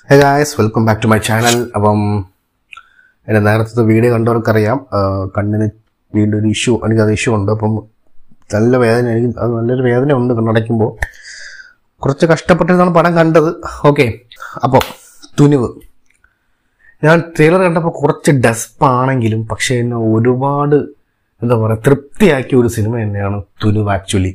hey guys welcome back to my channel അപ്പം എൻ്റെ നേരത്തെ വീഡിയോ കണ്ടവർക്കറിയാം ആ, കണ്ണിന് വീണ്ടും ഒരു ഇഷ്യൂ എനിക്ക് അത് ഇഷ്യൂ ഉണ്ട് അപ്പം നല്ല വേദന എനിക്ക് അത് നല്ലൊരു വേദന ഉണ്ട് കണ്ണടയ്ക്കുമ്പോൾ കുറച്ച് കഷ്ടപ്പെട്ടിരുന്നാണ് പടം കണ്ടത് ഓക്കെ അപ്പോൾ തുനിവ് ഞാൻ ട്രെയിലർ കണ്ടപ്പോൾ കുറച്ച് ഡെസ്പാണെങ്കിലും പക്ഷേ എന്നെ ഒരുപാട് എന്താ പറയുക തൃപ്തിയാക്കിയ ഒരു സിനിമ തന്നെയാണ് തുനിവ് ആക്ച്വലി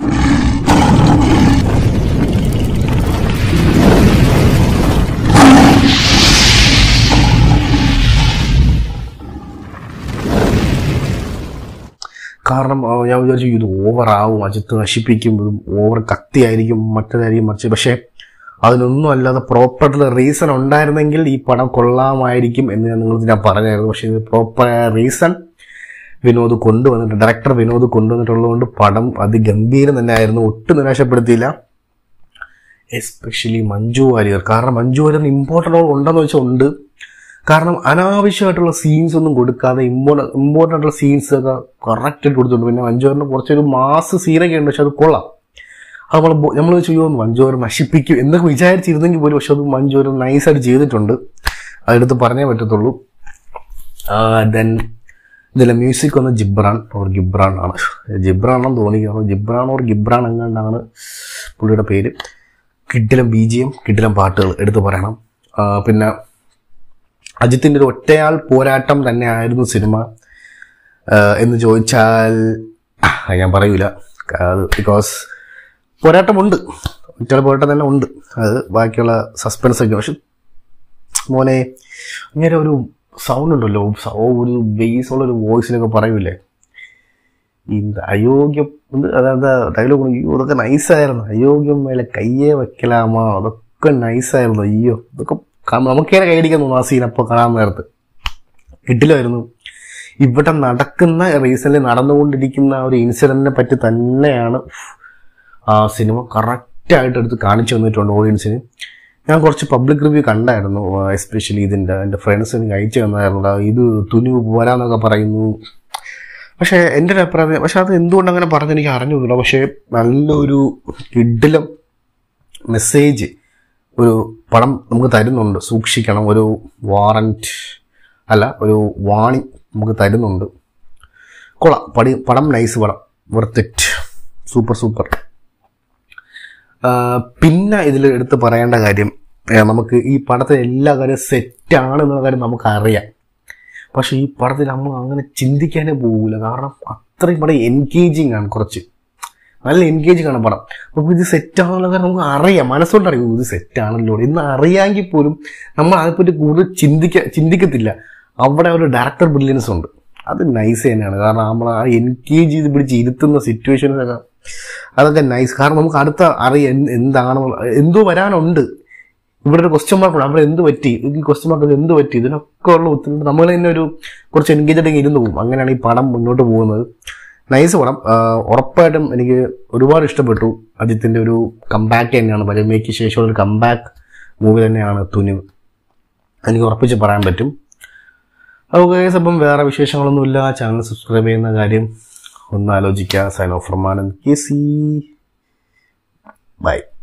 കാരണം ആ, ഞാൻ വിചാരിച്ചു ഇത് ഓവർ ആവും അജിത്ത് നശിപ്പിക്കും ഇത് ഓവർ കത്തിയായിരിക്കും മറ്റേതായിരിക്കും മറിച്ച് പക്ഷേ അതിനൊന്നും അല്ലാതെ പ്രോപ്പർ റീസൺ ഉണ്ടായിരുന്നെങ്കിൽ ഈ പടം കൊള്ളാമായിരിക്കും എന്ന് ഞാൻ നിങ്ങൾക്ക് ഞാൻ പറഞ്ഞായിരുന്നു പക്ഷേ ഇത് പ്രോപ്പർ റീസൺ വിനോദ് കൊണ്ടുവന്നിട്ട് ഡയറക്ടർ വിനോദ് കൊണ്ടുവന്നിട്ടുള്ളതുകൊണ്ട് പടം അതിഗംഭീരം തന്നെയായിരുന്നു ഒട്ടും നിരാശപ്പെടുത്തിയില്ല എസ്പെഷ്യലി മഞ്ജു വാര്യർ കാരണം മഞ്ജു വാര്യറിന് ഇമ്പോർട്ടൻ്റ് റോൾ ഉണ്ടെന്ന് വെച്ചാൽ ഉണ്ട് കാരണം അനാവശ്യമായിട്ടുള്ള സീൻസ് ഒന്നും കൊടുക്കാതെ ഇമ്പോർട്ടൻ്റ് ഇമ്പോർട്ടൻ്റ് ആയിട്ടുള്ള സീൻസ് ഒക്കെ കറക്റ്റ് ആയിട്ട് കൊടുത്തിട്ടുണ്ട് പിന്നെ മഞ്ജു വാര്യറിന് കുറച്ചൊരു മാസ് സീനൊക്കെ ഉണ്ട് പക്ഷെ അത് കൊള്ളാം അത് നമ്മൾ നമ്മൾ ചെയ്യുമോ മഞ്ജു വാര്യർ നശിപ്പിക്കും എന്നൊക്കെ വിചാരിച്ചിരുന്നെങ്കിൽ പോലും പക്ഷെ അത് മഞ്ജു വാര്യർ നൈസായിട്ട് ചെയ്തിട്ടുണ്ട് അതെടുത്ത് പറഞ്ഞേ പറ്റത്തുള്ളൂ ദെൻ ഇതിലെ മ്യൂസിക് വന്ന് ജിബ്രാൻ ഓർ ഗിബ്രാൻ ആണ് ജിബ്രാൻ ആണെന്ന് തോന്നിക്കുന്നു ജിബ്രാൻ ഓർ ഗിബ്രാൻ എങ്ങാണ്ടാണ് പുള്ളിയുടെ പേര് കിഡിലം ബി ജി എം കിഡിലം പാട്ടുകൾ എടുത്തു പറയണം ആ, പിന്നെ അജിത്തിന്റെ ഒരു ഒറ്റയാൾ പോരാട്ടം തന്നെയായിരുന്നു സിനിമ ആ, എന്ന് ചോദിച്ചാൽ ആ, ഞാൻ പറയൂല അത് ബിക്കോസ് പോരാട്ടമുണ്ട് ഒറ്റയാൾ പോരാട്ടം തന്നെ ഉണ്ട് അത് ബാക്കിയുള്ള സസ്പെൻസ് ഒക്കെ പക്ഷെ മോനെ ഇങ്ങനെ ഒരു സൗണ്ട് ഉണ്ടല്ലോ സൗ- ഒരു ബേസ് ഉള്ള ഒരു വോയിസിലൊക്കെ പറയൂലേ இந்த അയോഗ്യം ഇത് അതായത് ഡയലോഗ് അയ്യോ ഇതൊക്കെ നൈസായിരുന്നു അയോഗ്യം മേലെ കയ്യേ വെക്കലാമോ അതൊക്കെ നൈസായിരുന്നു അയ്യോ ഇതൊക്കെ കാ- നമുക്കേറെ കൈയടിക്കാൻ തോന്നുന്നു ആ സീൻ അപ്പോൾ കാണാൻ നേരത്ത് കിട്ടില്ലായിരുന്നു ഇവിടെ നടക്കുന്ന റീസെന്റ് നടന്നുകൊണ്ടിരിക്കുന്ന ആ ഒരു ഇൻസിഡന്റിനെ പറ്റി തന്നെയാണ് ആ സിനിമ കറക്റ്റായിട്ട് എടുത്ത് കാണിച്ചു തന്നിട്ടുണ്ട് ഓഡിയൻസിന് ഞാൻ കുറച്ച് പബ്ലിക് റിവ്യൂ കണ്ടായിരുന്നു എസ്പെഷ്യലി ഇതിൻ്റെ എൻ്റെ ഫ്രണ്ട്സ് എനിക്ക് അയച്ചു തന്നായിരുന്നു "ഡാ, ഇത് തുനിവ് പോരാന്നൊക്കെ പറയുന്നു പക്ഷേ എൻ്റെ ഒരു അഭിപ്രായം പക്ഷെ അത് എന്തുകൊണ്ട് അങ്ങനെ പറഞ്ഞ് എനിക്ക് അറിഞ്ഞില്ല പക്ഷേ നല്ലൊരു കിഡിലും മെസ്സേജ് ഒരു പടം നമുക്ക് തരുന്നുണ്ട് സൂക്ഷിക്കണം ഒരു വാറൻറ്റ് അല്ല ഒരു വാണി നമുക്ക് തരുന്നുണ്ട് കൊള്ളാം പടി പടം നൈസ് പടം വർത്ത് ഇറ്റ് സൂപ്പർ സൂപ്പർ പിന്നെ ഇതിൽ എടുത്ത് പറയേണ്ട കാര്യം ആ, നമുക്ക് ഈ പടത്തിൽ എല്ലാ കാര്യവും സെറ്റാണ് എന്നുള്ള കാര്യം നമുക്ക് അറിയാം പക്ഷെ ഈ പടത്തിൽ നമ്മൾ അങ്ങനെ ചിന്തിക്കാനേ പോകില്ല കാരണം അത്രയും പടം എൻഗേജിങ് ആണ് കുറച്ച് നല്ല എൻഗേജിങ് ആണ് പടം അപ്പോൾ ഇത് സെറ്റാണെന്നുള്ള കാര്യം നമുക്ക് അറിയാം മനസ്സുകൊണ്ട് അറിയും ഇത് സെറ്റാണല്ലോ എന്ന് അറിയാമെങ്കിൽ പോലും നമ്മൾ അതിനെപ്പറ്റി കൂടുതൽ ചിന്തിക്ക ചിന്തിക്കത്തില്ല അവിടെ ഒരു ഡയറക്ടർ ബ്രില്യൻസ് ഉണ്ട് അത് നൈസ് തന്നെയാണ് കാരണം നമ്മൾ ആ എൻഗേജ് ചെയ്ത് പിടിച്ച് ഇരുത്തുന്ന സിറ്റുവേഷൻസ് ഒക്കെ അതൊക്കെ നൈസ് കാരണം നമുക്ക് അടുത്ത അറിയാം എന്ത് എന്താണ് എന്തോ വരാനുണ്ട് ഇവിടെ ഒരു ക്വസ്റ്റ്യൻ മാർക്ക് ഉണ്ട് അവിടെ എന്ത് പറ്റി ഈ ക്വസ്റ്റ്യൻ മാർക്ക് എന്ത് പറ്റി ഇതിനൊക്കെ ഉള്ള ഉത്തരം നമ്മൾ തന്നെ ഒരു കുറച്ച് എൻഗേജ് ആയിട്ട് ഇരുന്ന് പോകും അങ്ങനെയാണ് ഈ പടം മുന്നോട്ട് പോകുന്നത് നൈസ് പടം ആ, ഉറപ്പായിട്ടും എനിക്ക് ഒരുപാട് ഇഷ്ടപ്പെട്ടു അജിത്തിന്റെ ഒരു കമ്പാക്ക് തന്നെയാണ് പരമയ്ക്ക് ശേഷമുള്ള ഒരു കമ്പാക്ക് മൂവി തന്നെയാണ് തുനിവ് എനിക്ക് ഉറപ്പിച്ച് പറയാൻ പറ്റും ഓക്കെ അപ്പം വേറെ വിശേഷങ്ങളൊന്നുമില്ല ചാനൽ സബ്സ്ക്രൈബ് ചെയ്യുന്ന കാര്യം ഒന്ന് ആലോചിക്കുക sign off from Anand K C by